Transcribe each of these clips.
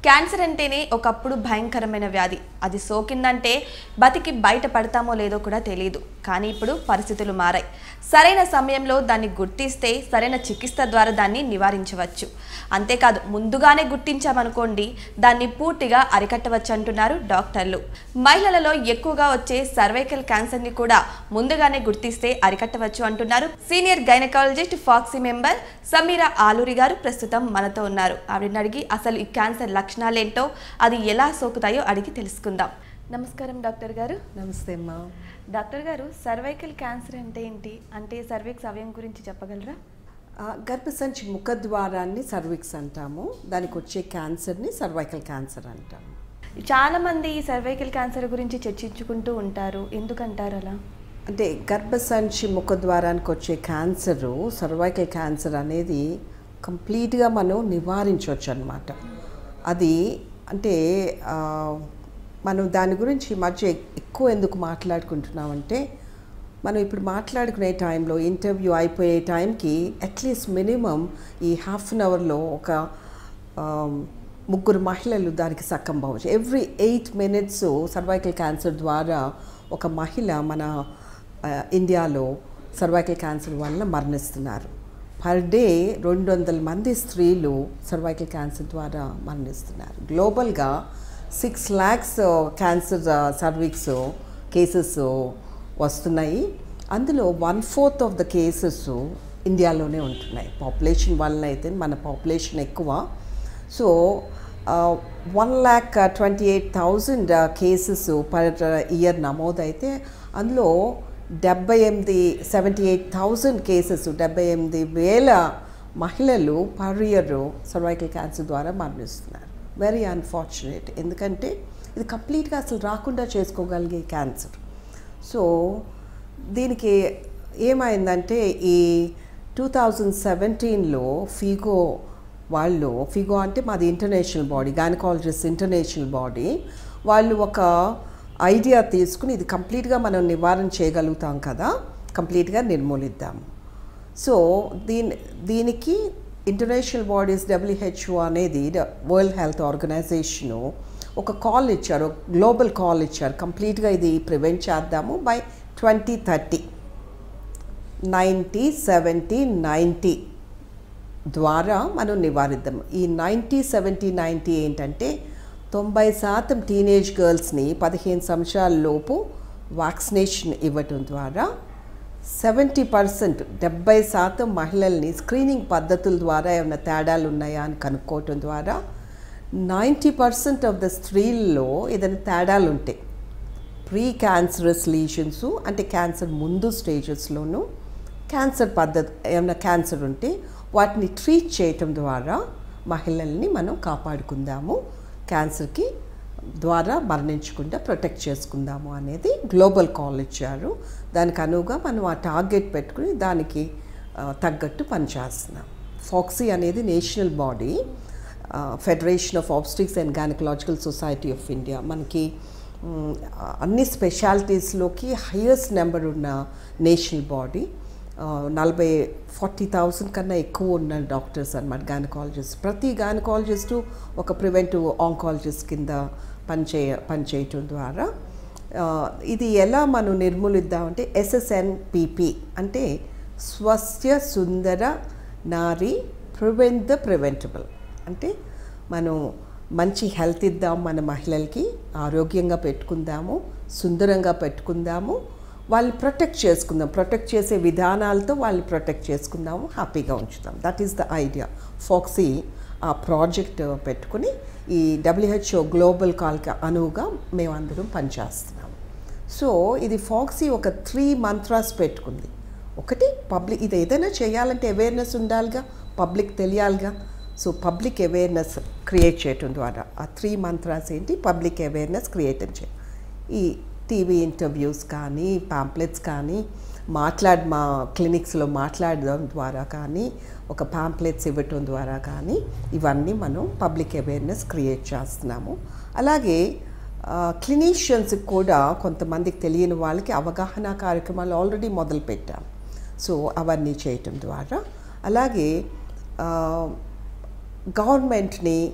Cancer అంటేనే ఒకప్పుడు భయంకరమైన వ్యాధి అది సోకిందంటే బతికి బయట పడతామో లేదో కూడా తెలియదు కానీ ఇప్పుడు పరిస్థితులు మారాయి సరైన సమయంలో దాన్ని గుర్తిస్తే సరైన చికిత్స ద్వారా దాన్ని నివారించవచ్చు అంతేకాదు ముందుగానే గుర్తించామనుకోండి దాన్ని పూర్తిగా అరికట్టవచ్చు అంటున్నారు డాక్టర్లు మహిళలలో ఎక్కువగా వచ్చే సర్వైకల్ క్యాన్సర్ని కూడా ముందుగానే గుర్తిస్తే అరికట్టవచ్చు అంటున్నారు senior gynaecologist FOGSI member Sameera Aluri garu ప్రస్తుతం మనతో ఉన్నారు ఆవిడని అడిగి అసలు ఈ క్యాన్సర్ లక్షణాలేంటో అది ఎలా సోకుతాయో అడిగి తెలుసుకుందాం నమస్కారం డాక్టర్ గారు నమస్తే అమ్మా డాక్టర్ గారు సర్వైకల్ క్యాన్సర్ అంటే ఏంటి అంటే సర్వీక్స్ అవయం గురించి చెప్పగలరా ఆ, గర్భసంచి ముఖద్వారాన్ని సర్విక్స్ అంటాము దానికి వచ్చే క్యాన్సర్ని సర్వైకల్ క్యాన్సర్ అంటాము చాలా మంది ఈ సర్వైకల్ క్యాన్సర్ గురించి చర్చించుకుంటూ ఉంటారు ఎందుకంటారు అలా అంటే గర్భసంచి ముఖద్వారానికి వచ్చే క్యాన్సరు సర్వైకల్ క్యాన్సర్ అనేది కంప్లీట్గా మనం నివారించవచ్చు అనమాట అది అంటే ఆ, మనం దాని గురించి ఈ మధ్య ఎక్కువ ఎందుకు మాట్లాడుకుంటున్నామంటే మనం ఇప్పుడు మాట్లాడుకునే టైంలో ఇంటర్వ్యూ అయిపోయే టైంకి అట్లీస్ట్ మినిమం ఈ హాఫ్ అన్ అవర్లో ఒక ఆ, ముగ్గురు మహిళలు దానికి సక్కంభవచ్చు every eight minutes cervical cancer ద్వారా ఒక మహిళ మన ఆ, ఇండియాలో సర్వైకల్ క్యాన్సర్ వల్ల మరణిస్తున్నారు పర్ డే రెండు వందల మంది స్త్రీలు సర్వైకల్ క్యాన్సర్ ద్వారా మరణిస్తున్నారు గ్లోబల్గా six lakhs cancer cervix cases వస్తున్నాయి అందులో one fourth of the cases ఇండియాలోనే ఉంటున్నాయి పాపులేషన్ వల్ల అయితే మన పాపులేషన్ ఎక్కువ so one lakh twenty eight thousand cases per year నమోదైతే అందులో డెబ్బై ఎనిమిది సెవెంటీ ఎయిట్ థౌజండ్ కేసెస్ డెబ్బై ఎనిమిది వేల మహిళలు పర్ ఇయర్ సర్వైకల్ క్యాన్సర్ ద్వారా మరణిస్తున్నారు వెరీ అన్ఫార్చునేట్ ఎందుకంటే ఇది కంప్లీట్గా అసలు రాకుండా చేసుకోగలిగే క్యాన్సర్ సో దీనికి ఏమైందంటే ఈ టూ థౌజండ్ సెవెంటీన్లో ఫీగో వాళ్ళు ఫిగో అంటే మాది international body gynaecologist international body వాళ్ళు ఒక ఐడియా తీసుకుని ఇది కంప్లీట్గా మనం నివారణ చేయగలుగుతాం కదా కంప్లీట్గా నిర్మూలిద్దాం సో దీని దీనికి ఇంటర్నేషనల్ బాడీస్ డబ్ల్యూహెచ్ఓ అనేది వరల్డ్ హెల్త్ ఆర్గనైజేషను ఒక కాల్ ఇచ్చారు గ్లోబల్ కాల్ ఇచ్చారు కంప్లీట్గా ఇది ప్రివెంట్ చేద్దాము by twenty thirty ninety seventy ninety ద్వారా మనం నివారిద్దాం ఈ నైంటీ సెవెంటీ నైంటీ ఏంటంటే తొంభై శాతం టీనేజ్ గర్ల్స్ని పదిహేను సంవత్సరాల లోపు వ్యాక్సినేషన్ ఇవ్వటం ద్వారా సెవెంటీ పర్సెంట్ డెబ్బై శాతం మహిళల్ని స్క్రీనింగ్ పద్ధతుల ద్వారా ఏమైనా తేడాలు ఉన్నాయా అని కనుక్కోవటం ద్వారా నైంటీ పర్సెంట్ ఆఫ్ ద స్త్రీల్లో ఏదైనా తేడాలు ఉంటాయి ప్రీ క్యాన్సరస్ లీషన్స్ అంటే క్యాన్సర్ ముందు స్టేజెస్లోనూ క్యాన్సర్ పద్ధతి ఏమైనా క్యాన్సర్ ఉంటే వాటిని ట్రీట్ చేయటం ద్వారా మహిళల్ని మనం కాపాడుకుందాము క్యాన్సర్కి ద్వారా మరణించకుండా ప్రొటెక్ట్ చేసుకుందాము అనేది గ్లోబల్ కాల్ ఇచ్చారు దానికి అనువుగా మనం ఆ టార్గెట్ పెట్టుకుని దానికి ఆ, తగ్గట్టు పనిచేస్తున్నాం ఫాక్సీ అనేది national body federation of obstetrics and gynaecological society of India మనకి మ్, అన్ని స్పెషాలిటీస్లోకి హయ్యెస్ట్ నెంబర్ ఉన్న నేషనల్ బాడీ నలభై ఫార్టీ థౌసండ్ కన్నా ఎక్కువ ఉన్న డాక్టర్స్ అనమాట గైనకాలజిస్ట్ ప్రతి గైనకాలజిస్టు ఒక ప్రివెంటివ్ ఆంకాలజిస్ట్ కింద పనిచేయ పనిచేయటం ద్వారా ఆ, ఇది ఎలా మనం నిర్మూలిద్దామంటే ఎస్ఎస్ఎన్పిపి అంటే స్వస్థ్య సుందర నారి ప్రివెంట్ ద ప్రివెంటబుల్ అంటే మనం మంచి హెల్త్ ఇద్దాం మన మహిళలకి ఆరోగ్యంగా పెట్టుకుందాము సుందరంగా పెట్టుకుందాము వాళ్ళు ప్రొటెక్ట్ చేసుకుందాం ప్రొటెక్ట్ చేసే విధానాలతో వాళ్ళు ప్రొటెక్ట్ చేసుకుందాము హ్యాపీగా ఉంచుదాం that is the idea FOGSI ఆ ప్రాజెక్ట్ పెట్టుకుని ఈ డబ్ల్యూహెచ్ఓ గ్లోబల్ కాల్కి అనువుగా మేమందరం పనిచేస్తున్నాము సో ఇది ఫాక్సీ ఒక త్రీ మంత్రాస్ పెట్టుకుంది ఒకటి పబ్లిక్ ఇది ఏదైనా చేయాలంటే అవేర్నెస్ ఉండాలిగా పబ్లిక్ తెలియాలిగా సో పబ్లిక్ అవేర్నెస్ క్రియేట్ చేయటం ద్వారా ఆ త్రీ మంత్రాస్ ఏంటి పబ్లిక్ అవేర్నెస్ క్రియేట్ చేయ ఈ టీవీ ఇంటర్వ్యూస్ కానీ పాంప్లెట్స్ కానీ మాట్లాడ్ మా క్లినిక్స్లో మాట్లాడడం ద్వారా కానీ ఒక పాంప్లెట్స్ ఇవ్వటం ద్వారా కానీ ఇవన్నీ మనం పబ్లిక్ అవేర్నెస్ క్రియేట్ చేస్తున్నాము అలాగే క్లినీషియన్స్కి కూడా కొంతమందికి తెలియని వాళ్ళకి అవగాహన కార్యక్రమాలు ఆల్రెడీ మొదలుపెట్టాం సో అవన్నీ చేయటం ద్వారా అలాగే గవర్నమెంట్ని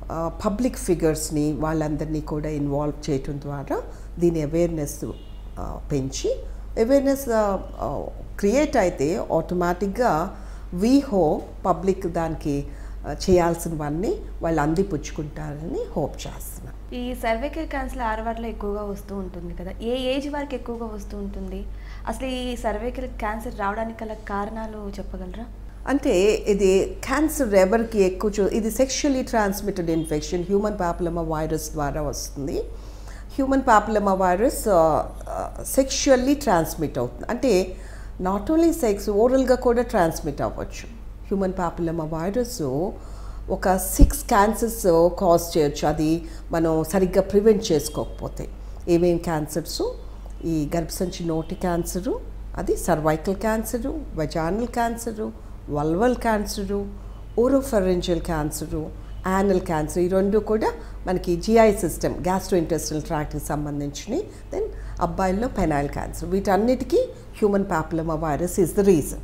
పబ్లిక్ ఫిగర్స్ని వాళ్ళందరినీ కూడా ఇన్వాల్వ్ చేయటం ద్వారా దీని అవేర్నెస్ పెంచి అవేర్నెస్ క్రియేట్ అయితే ఆటోమేటిక్గా వీ హోప్ పబ్లిక్ దానికి ఆ, చేయాల్సినవన్నీ వాళ్ళు అందిపుచ్చుకుంటారని హోప్ చేస్తున్నాను ఈ సర్వైకల్ క్యాన్సర్ ఆడవారిలో ఎక్కువగా వస్తూ ఉంటుంది కదా ఏ ఏజ్ వరకు ఎక్కువగా వస్తూ ఉంటుంది అసలు ఈ సర్వైకల్ క్యాన్సర్ రావడానికి గల కారణాలు చెప్పగలరా అంటే ఇది క్యాన్సర్ ఎవరికి ఎక్కువ చూ ఇది sexually transmitted infection human papilloma virus ద్వారా వస్తుంది human papilloma virus sexually transmit అవుతుంది అంటే నాట్ ఓన్లీ సెక్స్ ఓరల్గా కూడా ట్రాన్స్మిట్ అవ్వచ్చు హ్యూమన్ పాపులమా వైరస్ ఒక సిక్స్ క్యాన్సర్స్ కాజ్ చేయొచ్చు అది మనం సరిగ్గా ప్రివెంట్ చేసుకోకపోతే ఏమేం క్యాన్సర్స్ ఈ గర్భసంచి నోటి క్యాన్సరు అది cervical cancer vaginal cancer vulval cancer oropharyngeal cancer anal cancer ఈ రెండు కూడా మనకి జిఐ సిస్టమ్ గ్యాస్ట్రో ఇంటెస్టల్ ట్రాక్ట్కి సంబంధించినవి దెన్ అబ్బాయిల్లో పెనైల్ క్యాన్సర్ వీటన్నిటికీ human papilloma virus is the reason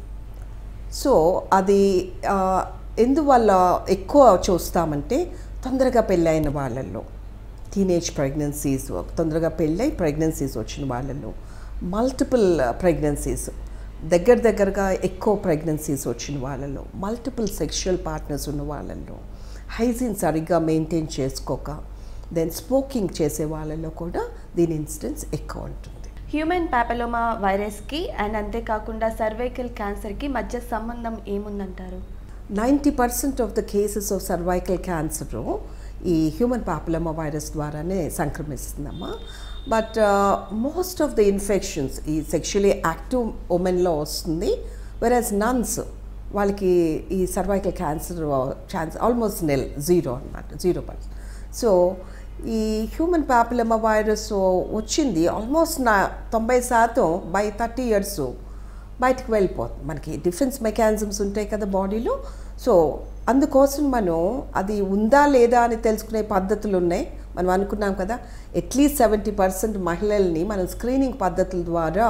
so అది ఆ, ఎందువల్ల ఎక్కువ చూస్తామంటే తొందరగా పెళ్ళైన వాళ్ళల్లో టీనేజ్ ప్రెగ్నెన్సీస్ తొందరగా పెళ్ళై ప్రెగ్నెన్సీస్ వచ్చిన వాళ్ళల్లో మల్టిపుల్ ప్రెగ్నెన్సీస్ దగ్గర దగ్గరగా ఎక్కువ ప్రెగ్నెన్సీస్ వచ్చిన వాళ్ళలో మల్టిపుల్ సెక్షువల్ పార్ట్నర్స్ ఉన్న వాళ్ళల్లో హైజీన్ సరిగ్గా మెయింటైన్ చేసుకోక దెన్ స్మోకింగ్ చేసే వాళ్ళలో కూడా దీని ఇన్సిడెన్స్ ఎక్కువ ఉంటుంది హ్యూమన్ పాపెలోమా వైరస్కి అండ్ అంతేకాకుండా సర్వైకల్ క్యాన్సర్కి మధ్య సంబంధం ఏముందంటారు ninety percent of the cases of cervical cancer ఈ హ్యూమన్ పాపులమా వైరస్ ద్వారానే సంక్రమిస్తుందమ్మా but most of the infections ఈ సెక్షువలీ యాక్టివ్ ఉమెన్లో వస్తుంది వెరాజ్ నన్స్ వాళ్ళకి ఈ cervical cancer chance almost nil zero అనమాట జీరో పర్సెంట్ సో ఈ హ్యూమన్ పాపులమా వైరస్ వచ్చింది ఆల్మోస్ట్ నా తొంభై శాతం బై థర్టీ ఇయర్స్ బయటకు వెళ్ళిపోతుంది మనకి డిఫెన్స్ మెకానిజమ్స్ ఉంటాయి కదా బాడీలో సో అందుకోసం మనం అది ఉందా లేదా అని తెలుసుకునే పద్ధతులు ఉన్నాయి మనం అనుకున్నాం కదా అట్లీస్ట్ సెవెంటీ పర్సెంట్ మహిళల్ని మనం స్క్రీనింగ్ పద్ధతుల ద్వారా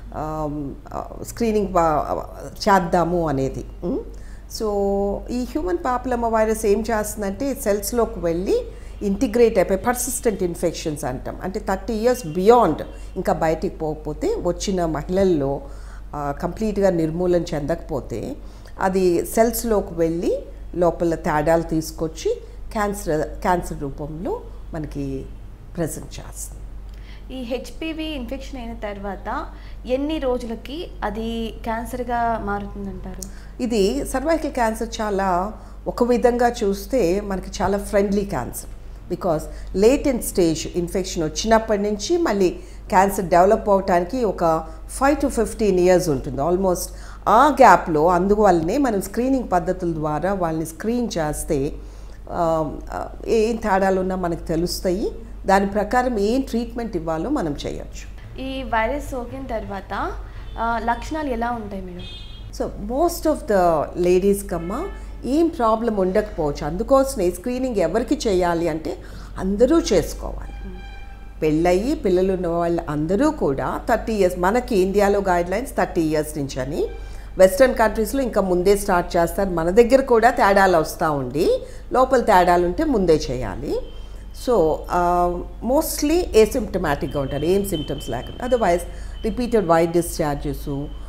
స్క్రీనింగ్ చేద్దాము అనేది ఉమ్. సో ఈ హ్యూమన్ పాపులమా వైరస్ ఏం చేస్తుందంటే సెల్స్లోకి వెళ్ళి ఇంటిగ్రేట్ అయిపోయి పర్సిస్టెంట్ ఇన్ఫెక్షన్స్ అంటాం అంటే థర్టీ ఇయర్స్ బియాండ్ ఇంకా బయటికి పోకపోతే వచ్చిన మహిళల్లో కంప్లీట్గా నిర్మూలన చెందకపోతే అది సెల్స్లోకి వెళ్ళి లోపల తేడాలు తీసుకొచ్చి క్యాన్సర్ క్యాన్సర్ రూపంలో మనకి ప్రజెంట్ చేస్తుంది ఈ హెచ్పివి ఇన్ఫెక్షన్ అయిన తర్వాత ఎన్ని రోజులకి అది క్యాన్సర్గా మారుతుందంటారు ఇది సర్వైకల్ క్యాన్సర్ చాలా ఒక విధంగా చూస్తే మనకి చాలా friendly cancer because latent stage infection వచ్చినప్పటి నుంచి మళ్ళీ క్యాన్సర్ డెవలప్ అవడానికి ఒక ఫైవ్ టు ఫిఫ్టీన్ ఇయర్స్ ఉంటుంది ఆల్మోస్ట్ ఆ గ్యాప్లో అందువల్లనే మనం స్క్రీనింగ్ పద్ధతుల ద్వారా వాళ్ళని స్క్రీన్ చేస్తే ఆ, ఆ, ఏం తేడాలు ఉన్నా మనకు తెలుస్తాయి దాని ప్రకారం ఏం ట్రీట్మెంట్ ఇవ్వాలో మనం చేయొచ్చు ఈ వైరస్ సోకిన తర్వాత ఆ, లక్షణాలు ఎలా ఉంటాయి madam so most of the ladies కమ్మా ఏం ప్రాబ్లం ఉండకపోవచ్చు అందుకోసమే స్క్రీనింగ్ ఎవరికి చేయాలి అంటే అందరూ చేసుకోవాలి పెళ్ళయి పిల్లలు ఉన్న వాళ్ళు అందరూ కూడా థర్టీ ఇయర్స్ మనకి ఇండియాలో గైడ్ లైన్స్ థర్టీ ఇయర్స్ నుంచి అని వెస్ట్రన్ కంట్రీస్లో ఇంకా ముందే స్టార్ట్ చేస్తారు మన దగ్గర కూడా తేడాలు వస్తూ ఉండి లోపల తేడాలు ఉంటే ముందే చేయాలి సో మోస్ట్లీ ఏసిమ్టమాటిక్గా ఉంటారు ఏం సిమ్టమ్స్ లేకుండా అదర్వైజ్ రిపీటెడ్ వైట్ డిశ్చార్జెస్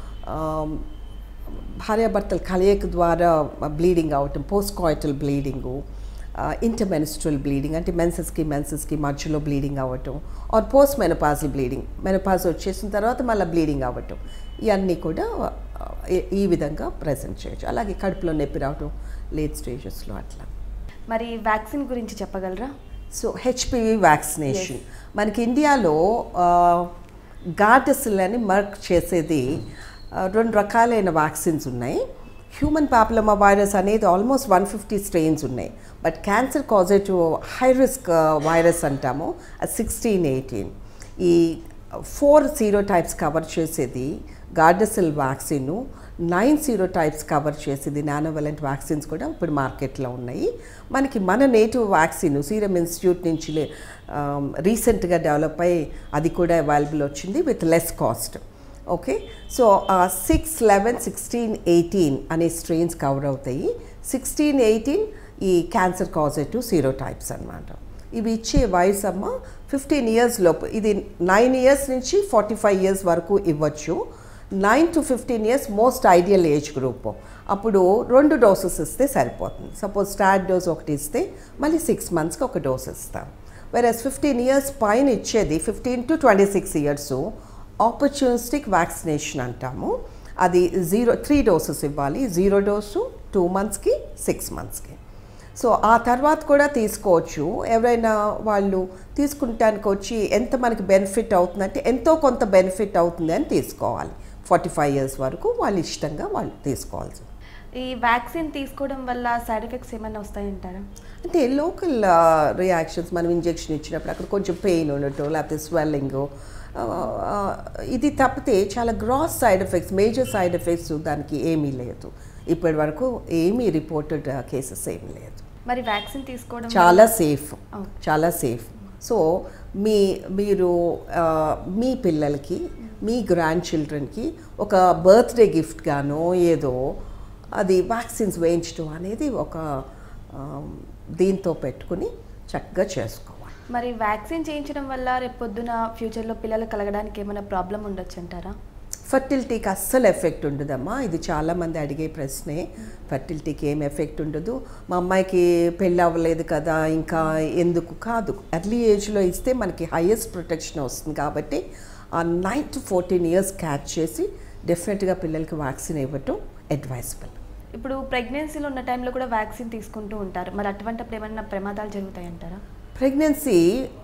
భార్యాభర్తల కలయిక ద్వారా బ్లీడింగ్ అవటం post coital bleeding intermenstrual bleeding అంటే మెన్సెస్కి మెన్సెస్కి మధ్యలో బ్లీడింగ్ అవ్వటం or post menopausal bleeding menopause వచ్చేసిన తర్వాత మళ్ళీ బ్లీడింగ్ అవ్వటం ఇవన్నీ కూడా ఆ, ఈ- ఈ విధంగా ప్రజెంట్ చేయొచ్చు అలాగే కడుపులో నొప్పి రావటం లేట్ స్టేజెస్లో అట్లా మరి వ్యాక్సిన్ గురించి చెప్పగలరా సో హెచ్పివి వ్యాక్సినేషన్ మనకి ఇండియాలో గార్డెసిల్ అని మర్క్ చేసేది ఆ, రెండు రకాలైన వ్యాక్సిన్స్ ఉన్నాయి హ్యూమన్ పాపులమా వైరస్ అనేది ఆల్మోస్ట్ వన్ ఫిఫ్టీ స్ట్రెయిన్స్ ఉన్నాయి but cancer causative high risk virus అంటాము అది సిక్స్టీన్ ఎయిటీన్ ఈ ఫోర్ జీరో టైప్స్ కవర్ చేసేది Gardasil vaccine nine serotypes cover చేసేది నానోవెలెంట్ వ్యాక్సిన్స్ కూడా ఇప్పుడు మార్కెట్లో ఉన్నాయి మనకి మన నేటివ్ వ్యాక్సిన్ సీరం ఇన్స్టిట్యూట్ నుంచి రీసెంట్గా డెవలప్ అయ్యి అది కూడా అవైలబుల్ వచ్చింది with less cost okay so six eleven sixteen eighteen అనే స్ట్రెయిన్స్ కవర్ అవుతాయి సిక్స్టీన్ ఎయిటీన్ ఈ క్యాన్సర్ కాజేటివ్ సీరో టైప్స్ అనమాట ఇవి ఇచ్చే వయసు అమ్మ ఫిఫ్టీన్ ఇయర్స్ లోపు ఇది నైన్ ఇయర్స్ నుంచి ఫార్టీ ఫైవ్ ఇయర్స్ వరకు ఇవ్వచ్చు nine to fifteen years most ideal age group అప్పుడు రెండు డోసెస్ ఇస్తే సరిపోతుంది సపోజ్ స్టార్ట్ డోస్ ఒకటి ఇస్తే మళ్ళీ సిక్స్ మంత్స్కి ఒక డోస్ ఇస్తాం వెరస్ ఫిఫ్టీన్ ఇయర్స్ పైన ఇచ్చేది fifteen to twenty six years opportunistic vaccination అంటాము అది జీరో త్రీ డోసెస్ ఇవ్వాలి జీరో డోసు టూ మంత్స్కి సిక్స్ మంత్స్కి సో ఆ తర్వాత కూడా తీసుకోవచ్చు ఎవరైనా వాళ్ళు తీసుకుంటానికి వచ్చి ఎంత మనకి బెనిఫిట్ అవుతుందంటే ఎంతో కొంత బెనిఫిట్ అవుతుంది అని తీసుకోవాలి ఫార్టీ ఫైవ్ ఇయర్స్ వరకు వాళ్ళు ఇష్టంగా వాళ్ళు తీసుకోవాల్సి ఈ వ్యాక్సిన్ తీసుకోవడం వల్ల సైడ్ ఎఫెక్ట్స్ ఏమైనా వస్తాయంటారా అంటే లోకల్ రియాక్షన్స్ మనం ఇంజెక్షన్ ఇచ్చినప్పుడు అక్కడ కొంచెం పెయిన్ ఉండటం లేకపోతే స్వెల్లింగ్ ఇది తప్పితే చాలా gross side effects major side effects దానికి ఏమీ లేదు ఇప్పటి వరకు ఏమీ రిపోర్టెడ్ కేసెస్ ఏమీ లేదు మరి వ్యాక్సిన్ తీసుకోవడం చాలా సేఫ్ Oh. చాలా సేఫ్ సో మీ మీరు ఆ, మీ పిల్లలకి మీ గ్రాండ్ చిల్డ్రన్కి ఒక బర్త్డే గిఫ్ట్ గానో ఏదో అది వ్యాక్సిన్స్ వేయించడం అనేది ఒక ఆ, దీంతో పెట్టుకుని చక్కగా చేసుకోవాలి మరి వ్యాక్సిన్ చేయించడం వల్ల రేపు పొద్దున ఫ్యూచర్లో పిల్లలు కలగడానికి ఏమైనా ప్రాబ్లం ఉండొచ్చు అంటారా ఫర్టిలిటీకి అస్సలు ఎఫెక్ట్ ఉండదమ్మా ఇది చాలామంది అడిగే ప్రశ్నే ఫర్టిలిటీకి ఏం ఎఫెక్ట్ ఉండదు మా అమ్మాయికి పెళ్ళి అవ్వలేదు కదా ఇంకా ఎందుకు కాదు ఎర్లీ ఏజ్లో ఇస్తే మనకి హైయెస్ట్ ప్రొటెక్షన్ వస్తుంది కాబట్టి ఆ nine to fourteen years catch చేసి డెఫినెట్గా పిల్లలకి వ్యాక్సిన్ ఇవ్వటం అడ్వైజబుల్ ఇప్పుడు ప్రెగ్నెన్సీలో ఉన్న టైంలో కూడా వ్యాక్సిన్ తీసుకుంటూ ఉంటారు మరి అటువంటిప్పుడు ఏమైనా ప్రమాదాలు జరుగుతాయంటారా ప్రెగ్నెన్సీ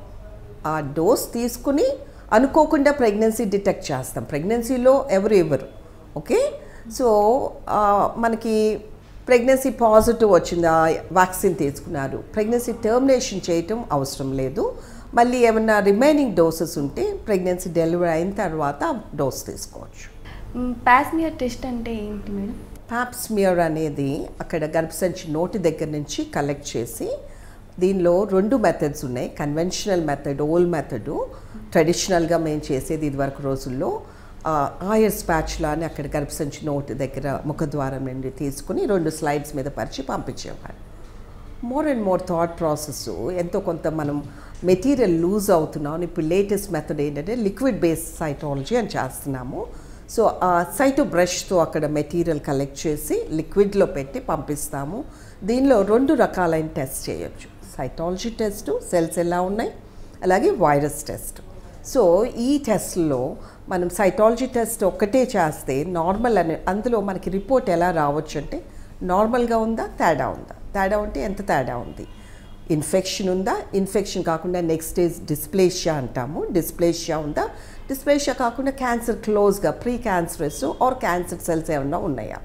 ఆ డోస్ తీసుకుని అనుకోకుండా ప్రెగ్నెన్సీ డిటెక్ట్ చేస్తాం ప్రెగ్నెన్సీలో ఎవరు ఇవ్వరు ఓకే సో ఆ, మనకి ప్రెగ్నెన్సీ పాజిటివ్ వచ్చింది ఆ వ్యాక్సిన్ తీసుకున్నారు ప్రెగ్నెన్సీ టర్మినేషన్ చేయటం అవసరం లేదు మళ్ళీ ఏమన్నా రిమైనింగ్ డోసెస్ ఉంటే ప్రెగ్నెన్సీ డెలివరీ అయిన తర్వాత డోస్ తీసుకోవచ్చు పాస్మియర్ టెస్ట్ అంటే ఏంటి మేడం పాప్స్మియర్ అనేది అక్కడ గర్భసంచి నోటి దగ్గర నుంచి కలెక్ట్ చేసి దీనిలో రెండు మెథడ్స్ ఉన్నాయి కన్వెన్షనల్ మెథడ్ ఓల్డ్ మెథడ్ ట్రెడిషనల్గా మేము చేసేది ఇదివరకు రోజుల్లో ఆయర్ స్పాచ్లా అని అక్కడ గర్భసంచి నోటి దగ్గర ముఖద్వారం నుండి తీసుకుని రెండు స్లైడ్స్ మీద పరిచి పంపించేవారు more and more thought process ఎంతో కొంత మనం మెటీరియల్ లూజ్ అవుతున్నాం ఇప్పుడు లేటెస్ట్ మెథడ్ ఏంటంటే లిక్విడ్ బేస్డ్ సైటాలజీ అని చేస్తున్నాము సో ఆ సైటో బ్రష్తో అక్కడ మెటీరియల్ కలెక్ట్ చేసి లిక్విడ్లో పెట్టి పంపిస్తాము దీనిలో రెండు రకాలైన టెస్ట్ చేయొచ్చు సైటాలజీ టెస్ట్ సెల్స్ ఎలా ఉన్నాయి అలాగే వైరస్ టెస్ట్ సో ఈ టెస్ట్లో మనం సైటాలజీ టెస్ట్ ఒక్కటే చేస్తే నార్మల్ అని అందులో మనకి రిపోర్ట్ ఎలా రావచ్చు అంటే నార్మల్గా ఉందా తేడా ఉందా తేడా ఉంటే ఎంత తేడా ఉంది ఇన్ఫెక్షన్ ఉందా ఇన్ఫెక్షన్ కాకుండా నెక్స్ట్ డేస్ డిస్ప్లేషియా అంటాము డిస్ప్లేషియా ఉందా డిస్ప్లేషియా కాకుండా క్యాన్సర్ క్లోజ్గా pre cancerous or cancer cells ఏమన్నా ఉన్నాయా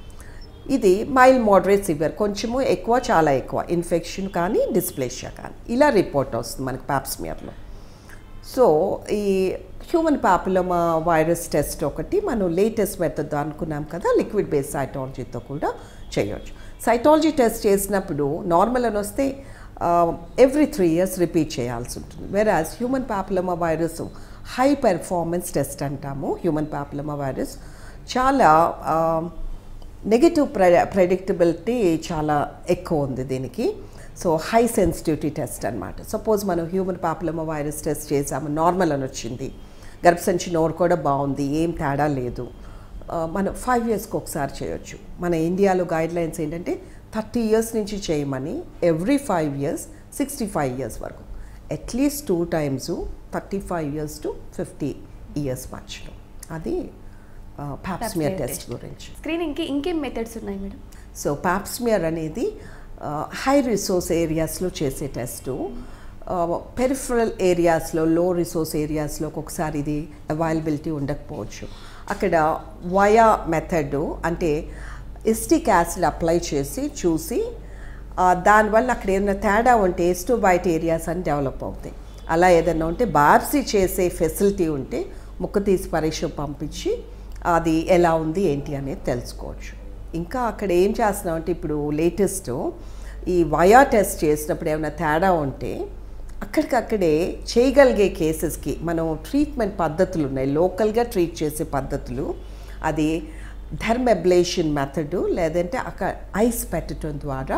ఇది మైల్డ్ మోడరేట్ సివియర్ కొంచెము ఎక్కువ చాలా ఎక్కువ ఇన్ఫెక్షన్ కానీ డిస్ప్లేషియా కానీ ఇలా రిపోర్ట్ వస్తుంది మనకి పాప్స్మియర్లో సో ఈ హ్యూమన్ పాపులమా వైరస్ టెస్ట్ ఒకటి మనం లేటెస్ట్ మెథడ్ అనుకున్నాం కదా లిక్విడ్ బేస్ సైటాలజీతో కూడా చేయొచ్చు సైటాలజీ టెస్ట్ చేసినప్పుడు నార్మల్ అని వస్తే ఎవ్రీ త్రీ ఇయర్స్ రిపీట్ చేయాల్సి ఉంటుంది whereas human papilloma virus high performance test అంటాము హ్యూమన్ పాపులమా వైరస్ చాలా నెగిటివ్ ప్రె ప్రెడిక్టబిలిటీ చాలా ఎక్కువ ఉంది దీనికి సో హై సెన్సిటివిటీ టెస్ట్ అనమాట సపోజ్ మనం హ్యూమన్ పాపులమా వైరస్ టెస్ట్ చేసాము నార్మల్ అని వచ్చింది గర్భసంచి నోరు కూడా బాగుంది ఏం తేడా లేదు ఆ, మనం ఫైవ్ ఇయర్స్కి ఒకసారి చేయొచ్చు మన ఇండియాలో గైడ్ లైన్స్ ఏంటంటే థర్టీ ఇయర్స్ నుంచి చేయమని every five years sixty five years వరకు at least two times thirty five years to fifty years మధ్యలో అది పాప్స్మియర్ టెస్ట్ గురించి స్క్రీనింగ్కి ఇంకేం మెథడ్స్ ఉన్నాయి మేడం సో పాప్స్మియర్ అనేది హై రిసోర్స్ ఏరియాస్లో చేసే టెస్టు పెరిఫరల్ ఏరియాస్లో లో రిసోర్స్ ఏరియాస్లో ఒక్కొక్కసారి ఇది అవైలబిలిటీ ఉండకపోవచ్చు అక్కడ వయా మెథడ్ అంటే ఎస్టిక్ యాసిడ్ అప్లై చేసి చూసి ఆ, దానివల్ల అక్కడ ఏదైనా తేడా ఉంటే ఎస్టో బయట ఏరియాస్ అని డెవలప్ అవుతాయి అలా ఏదైనా ఉంటే బార్సీ చేసే ఫెసిలిటీ ఉంటే ముక్కు తీసి పరీక్ష పంపించి అది ఎలా ఉంది ఏంటి అనేది తెలుసుకోవచ్చు ఇంకా అక్కడ ఏం చేస్తున్నాం అంటే ఇప్పుడు లేటెస్ట్ ఈ వయా టెస్ట్ చేసినప్పుడు ఏమైనా తేడా ఉంటే అక్కడికక్కడే చేయగలిగే కేసెస్కి మనం ట్రీట్మెంట్ పద్ధతులు ఉన్నాయి లోకల్గా ట్రీట్ చేసే పద్ధతులు అది థర్మెబ్లేషన్ మెథడ్ లేదంటే అక్కడ ఐస్ పెట్టడం ద్వారా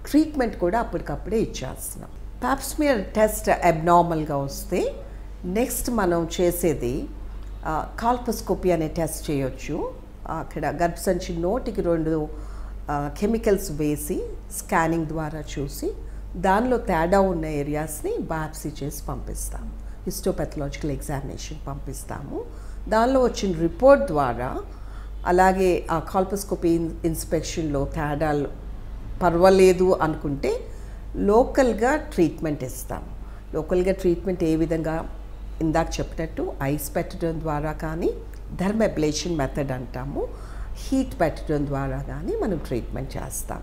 ట్రీట్మెంట్ కూడా అప్పటికప్పుడే ఇచ్చేస్తున్నాం పాప్స్మియర్ టెస్ట్ అబ్నార్మల్గా వస్తే నెక్స్ట్ మనం చేసేది కాల్పోస్కోపీ అనే టెస్ట్ చేయొచ్చు అక్కడ గర్భసంచి నోటికి రెండు కెమికల్స్ వేసి స్కానింగ్ ద్వారా చూసి దానిలో తేడా ఉన్న ఏరియాస్ని బాప్సీ చేసి పంపిస్తాము హిస్టోపెథలాజికల్ ఎగ్జామినేషన్ పంపిస్తాము దానిలో వచ్చిన రిపోర్ట్ ద్వారా అలాగే ఆ కాల్పోస్కోపీ ఇన్స్పెక్షన్లో తేడాలు పర్వాలేదు అనుకుంటే లోకల్గా ట్రీట్మెంట్ ఇస్తాం లోకల్గా ట్రీట్మెంట్ ఏ విధంగా ఇందాక చెప్పినట్టు ఐస్ పెట్టడం ద్వారా కానీ ధర్మబ్లేషన్ మెథడ్ అంటాము హీట్ పెట్టడం ద్వారా కానీ మనం ట్రీట్మెంట్ చేస్తాం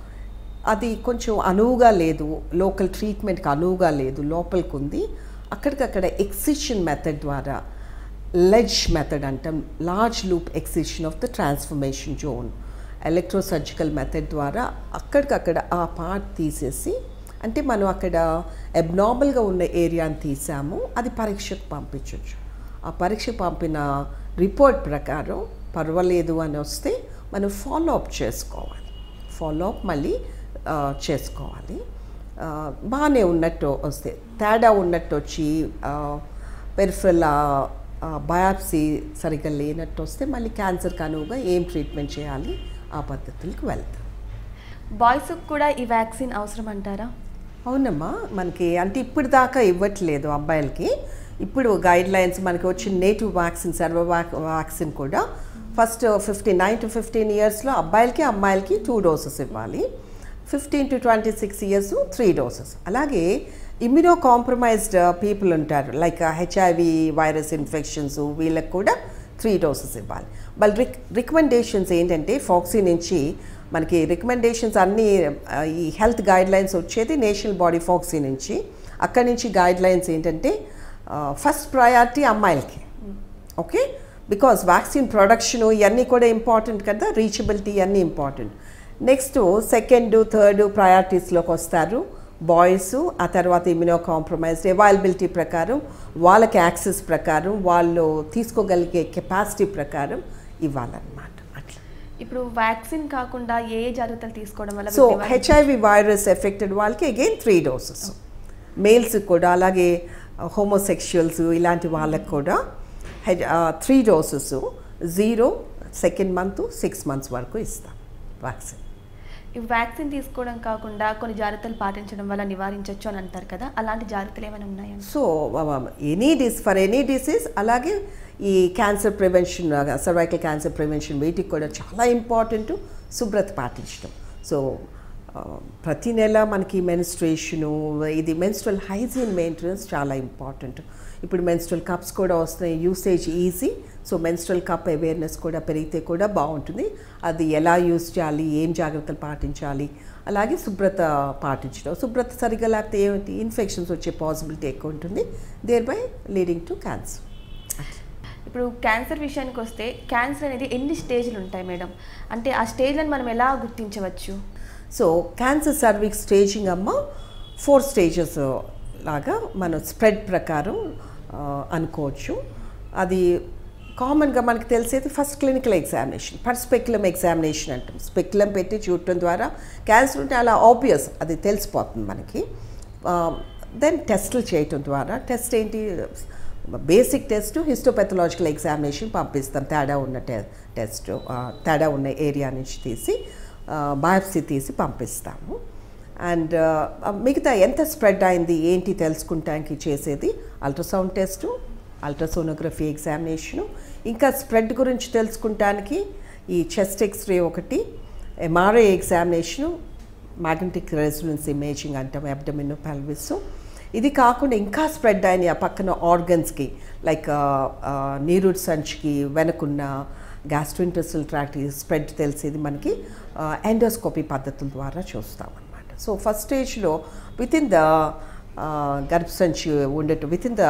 అది కొంచెం అనువుగా లేదు లోకల్ ట్రీట్మెంట్కి అనువుగా లేదు లోపలికి ఉంది అక్కడికక్కడ ఎక్సిషన్ మెథడ్ ద్వారా లెడ్జ్ మెథడ్ అంటాం large loop excision of the transformation zone electrosurgical method ద్వారా అక్కడికక్కడ ఆ పార్ట్ తీసేసి అంటే మనం అక్కడ అబ్నార్మల్గా ఉన్న ఏరియాని తీసాము అది పరీక్షకు పంపించవచ్చు ఆ పరీక్ష పంపిన రిపోర్ట్ ప్రకారం పర్వాలేదు అని వస్తే మనం ఫాలో అప్ చేసుకోవాలి ఫాలో అప్ మళ్ళీ ఆ, చేసుకోవాలి ఆ, బాగానే ఉన్నట్టు వస్తే తేడా ఉన్నట్టు వచ్చి పెరిఫరల్ బయాప్సీ సరిగ్గా లేనట్టు వస్తే మళ్ళీ క్యాన్సర్ కనువుగా ఏం ట్రీట్మెంట్ చేయాలి ఆ పద్ధతులకు వెళ్తాం బాయ్స్కి కూడా ఈ వ్యాక్సిన్ అవసరం అంటారా అవునమ్మా మనకి అంటే ఇప్పుడు దాకా ఇవ్వట్లేదు అబ్బాయిలకి ఇప్పుడు గైడ్ లైన్స్ మనకి వచ్చిన నేటివ్ వ్యాక్సిన్ సర్వ వ్యాక్సిన్ కూడా first fifteen nine to fifteen ఇయర్స్లో అబ్బాయిలకి అమ్మాయిలకి టూ డోసెస్ ఇవ్వాలి fifteen to twenty six years three doses అలాగే ఇమ్యూనో కాంప్రమైజ్డ్ పీపుల్ ఉంటారు లైక్ హెచ్ఐవి వైరస్ ఇన్ఫెక్షన్స్ వీళ్ళకి కూడా త్రీ డోసెస్ ఇవ్వాలి వాళ్ళు రిక్ రికమెండేషన్స్ ఏంటంటే ఫాక్సీ నుంచి మనకి రికమెండేషన్స్ అన్నీ ఆ, ఈ హెల్త్ గైడ్ లైన్స్ వచ్చేది నేషనల్ బాడీ ఫాక్సీ నుంచి అక్కడి నుంచి గైడ్ లైన్స్ ఏంటంటే ఫస్ట్ ప్రయారిటీ అమ్మాయిలకి ఓకే బికాస్ వ్యాక్సిన్ ప్రొడక్షన్ ఇవన్నీ కూడా ఇంపార్టెంట్ కదా రీచబిలిటీ ఇవన్నీ ఇంపార్టెంట్ నెక్స్ట్ సెకండ్ థర్డ్ ప్రయారిటీస్లోకి వస్తారు బాయ్స్ ఆ తర్వాత ఇమ్యూనో కాంప్రమైజ్డ్ అవైలబిలిటీ ప్రకారం వాళ్ళకి యాక్సెస్ ప్రకారం వాళ్ళు తీసుకోగలిగే కెపాసిటీ ప్రకారం ఇవ్వాలన్నమాట అట్లా ఇప్పుడు వ్యాక్సిన్ కాకుండా ఏ ఏ జాగ్రత్తలు తీసుకోవడం వల్ల సో నివారణ- హెచ్ఐవి వైరస్ ఎఫెక్టెడ్ వాళ్ళకి అగైన్ త్రీ డోసెస్ మేల్స్ కూడా అలాగే హోమోసెక్షువల్స్ ఇలాంటి వాళ్ళకి కూడా three doses zero second month six months వరకు ఇస్తాం వ్యాక్సిన్ ఈ వ్యాక్సిన్ తీసుకోవడం కాకుండా కొన్ని జాగ్రత్తలు పాటించడం వల్ల నివారించవచ్చు అని అంటారు కదా అలాంటి జాగ్రత్తలు ఏమైనా ఉన్నాయా so any dis for any disease అలాగే ఈ cancer prevention cervical cancer prevention వీటికి కూడా చాలా ఇంపార్టెంట్ శుభ్రత పాటించడం సో ప్రతి నెల మనకి మెన్స్ట్రేషను ఇది మెన్స్ట్రల్ హైజీన్ మెయింటెనెన్స్ చాలా ఇంపార్టెంట్ ఇప్పుడు మెన్స్ట్రల్ కప్స్ కూడా వస్తున్నాయి usage easy so menstrual cup awareness కూడా పెరిగితే కూడా బాగుంటుంది అది ఎలా యూస్ చేయాలి ఏం జాగ్రత్తలు పాటించాలి అలాగే శుభ్రత పాటించడం శుభ్రత సరిగ్గా లేకపోతే ఏమిటి ఇన్ఫెక్షన్స్ వచ్చే పాసిబిలిటీ ఎక్కువ ఉంటుంది thereby leading to cancer ఇప్పుడు క్యాన్సర్ విషయానికి వస్తే క్యాన్సర్ అనేది ఎన్ని స్టేజ్లు ఉంటాయి మేడం అంటే ఆ స్టేజ్లను మనం ఎలా గుర్తించవచ్చు సో క్యాన్సర్ సర్విక్స్ స్టేజింగ్ అమ్మ ఫోర్ స్టేజెస్ లాగా మనం స్ప్రెడ్ ప్రకారం ఆ, అనుకోవచ్చు అది కామన్గా మనకు తెలిసేది first clinical examination first speculum examination అంటాం స్పెక్యులం పెట్టి చూడటం ద్వారా క్యాన్సర్ ఉంటే అలా ఆబ్వియస్ అది తెలిసిపోతుంది మనకి దెన్ టెస్టులు చేయటం ద్వారా టెస్ట్ ఏంటి బేసిక్ టెస్ట్ హిస్టోపెథలాజికల్ ఎగ్జామినేషన్ పంపిస్తాం తేడా ఉన్న టె టెస్ట్ ఆ, తేడా ఉన్న ఏరియా నుంచి తీసి బయాప్సీ తీసి పంపిస్తాము అండ్ మిగతా ఎంత స్ప్రెడ్ అయింది ఏంటి తెలుసుకుంటానికి చేసేది అల్ట్రాసౌండ్ టెస్టు అల్ట్రాసోనోగ్రఫీ ఎగ్జామినేషను ఇంకా స్ప్రెడ్ గురించి తెలుసుకుంటానికి ఈ చెస్ట్ ఎక్స్రే ఒకటి MRI examination magnetic resonance imaging అంటాం అబ్డమిన్ పెల్విస్ ఇది కాకుండా ఇంకా స్ప్రెడ్ అయిన ఆ పక్కన ఆర్గన్స్కి లైక్ నీరు సంచికి వెనకున్న గ్యాస్ట్రోఇంటెస్టల్ ట్రాక్ట్ స్ప్రెడ్ తెలిసేది మనకి ఎండోస్కోపీ పద్ధతుల ద్వారా చూస్తాం అనమాట సో ఫస్ట్ స్టేజ్లో విత్ ఇన్ ద గర్భసంచి ఉండటం విత్ ఇన్ ద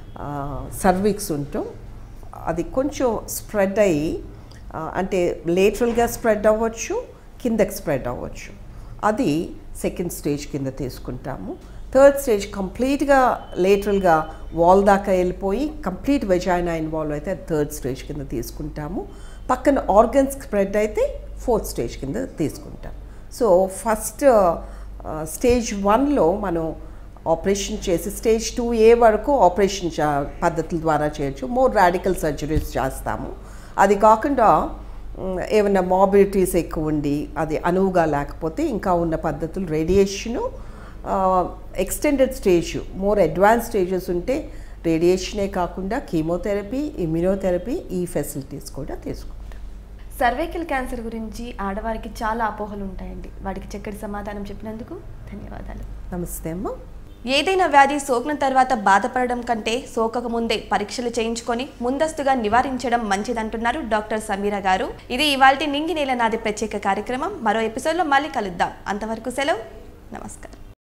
సర్వీక్స్ ఉండటం అది కొంచెం స్ప్రెడ్ అయ్యి ఆ, అంటే లేటరల్గా స్ప్రెడ్ అవ్వచ్చు కిందకి స్ప్రెడ్ అవ్వచ్చు అది సెకండ్ స్టేజ్ కింద తీసుకుంటాము థర్డ్ స్టేజ్ కంప్లీట్గా లేటరల్గా వాల్ దాకా వెళ్ళిపోయి కంప్లీట్ వెజైనా ఇన్వాల్వ్ అయితే అది థర్డ్ స్టేజ్ కింద తీసుకుంటాము పక్కన ఆర్గన్స్ స్ప్రెడ్ అయితే ఫోర్త్ స్టేజ్ కింద తీసుకుంటాం సో ఫస్ట్ స్టేజ్ వన్లో మనం ఆపరేషన్ చేసి స్టేజ్ టూ ఏ వరకు ఆపరేషన్ చా- పద్ధతుల ద్వారా చేయొచ్చు మోర్ రాడికల్ సర్జరీస్ చేస్తాము అది కాకుండా మ్, ఏమైనా మాబిలిటీస్ ఎక్కువ ఉండి అది అనువుగా లేకపోతే ఇంకా ఉన్న పద్ధతులు radiation extended stage more advance stages ఉంటే రేడియేషనే కాకుండా కీమోథెరపీ ఇమ్యూనోథెరపీ ఈ ఫెసిలిటీస్ కూడా తీసుకుంటాం సర్వైకల్ క్యాన్సర్ గురించి ఆడవారికి చాలా అపోహలు ఉంటాయండి వాటికి చక్కటి సమాధానం చెప్పినందుకు ధన్యవాదాలు నమస్తే అమ్మా ఏదైనా వ్యాధి సోకిన తర్వాత బాధపడడం కంటే సోకక ముందే పరీక్షలు చేయించుకొని ముందస్తుగా నివారించడం మంచిదంటున్నారు డాక్టర్ సమీరా గారు ఇది ఇవాల్టి నింగి నేల నాది ప్రత్యేక కార్యక్రమం మరో ఎపిసోడ్లో మళ్ళీ కలుద్దాం అంతవరకు సెలవు నమస్కారం